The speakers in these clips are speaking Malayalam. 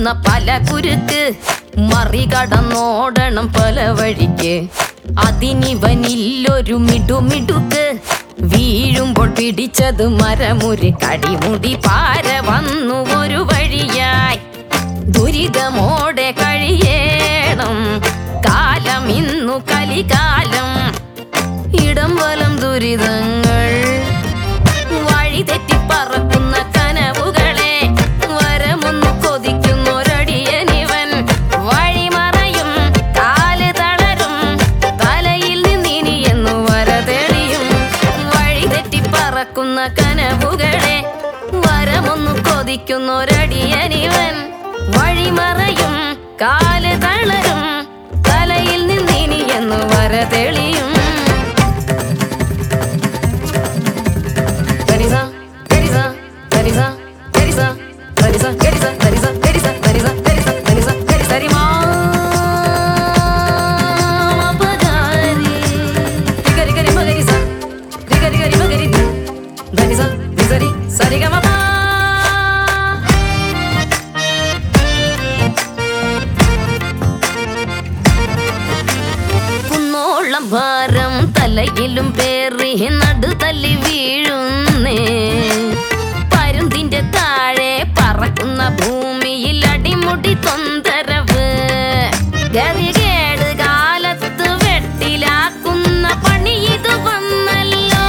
മുറുകുന്ന പല കുരുക്ക് മറികടന്നോടണം പല വഴിക്ക് അതിനിവനില്ലൊരു മിടുമിടുക്ക് വീഴുമ്പോൾ പിടിച്ചത് മരമുറി കടിമുടി പാര വന്നു ഒരു വഴിയായി ദുരിതമോടെ കഴിയേണം കാലം ഇന്നു കലികാലം ഇടം വലം ദുരിതങ്ങൾ വഴി തെറ്റിപ്പറക്കുന്ന കനവുകളെ വരമൊന്നു കൊതിക്കുന്നൊരടിയനിവൻ വഴിമറയും കാല് തളരും തലയിൽ നിന്നിനി എന്നു വര തെളിയും വഴി തെറ്റിപ്പറക്കുന്ന കനവുകളെ വരമൊന്നു കൊതിക്കുന്നൊരടിയനിവൻ വഴിമറയും കാല് തളരും തലയിൽ നിന്നിനി എന്നു വര തെളിയും Teresa, Teresa, Teresa, Teresa, Teresa, Teresa, Teresa, Teresa, Teresa, Teresa, Teresa, Teresa, Terima. Mapagari. Riga, riga, riga, riga, riga, riga, riga, riga, Teresa, Teresa, ri, sa, ri, ga, ma, pa. കുന്നോളം ഭാരം തലയിലും പേറി നടു തല്ലി വീഴുന്നേ പരുന്തിന്റെ താഴെ പറക്കുന്ന ഭൂമിയിൽ അടിമുടി തൊന്തരവ് ഗതികേട് കാലത്ത് വെട്ടിലാക്കുന്ന പണി ഇത് വന്നല്ലോ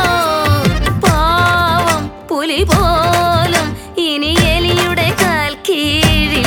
പാവം പുലി പോലും ഇനി എലിയുടെ കാൽ കീഴിൽ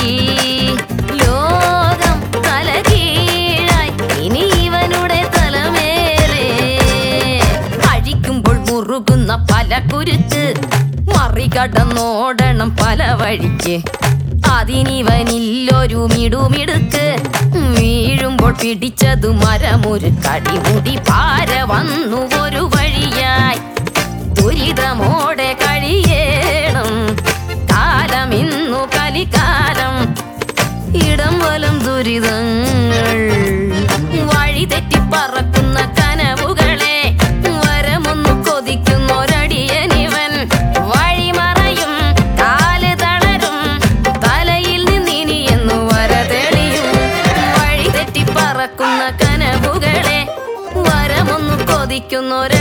ലോകം തലകീഴായി ഇനി ഇവനുടെ തലമേലെ അഴിക്കുമ്പോൾ മുറുകുന്ന പല കുരുക്ക് മറികടന്നോടണം പല വഴിക്ക് അതിനിവനില്ലൊരു മിടുമിടുക്ക് വീഴുമ്പോൾ പിടിച്ചതു മരമൊരു കടിമുടി പാര വന്നു ഒരു വഴിയായി ദുരിതമോടെ കഴിയേണം കാലം ഇന്നു കലികാലം ഇടം വലം ദുരിതങ്ങൾ വഴി തെറ്റിപ്പറക്കുന്ന കനവുകളെ വരമൊന്നു കൊതിക്കുന്നൊരടിയനിവൻ വഴിമറയും കാല് തളരും തലയിൽ നിന്നിനി എന്നു വര തെളിയും വഴി തെറ്റിപ്പറക്കുന്ന കനവുകളെ വരമൊന്നു കൊതിക്കുന്നൊര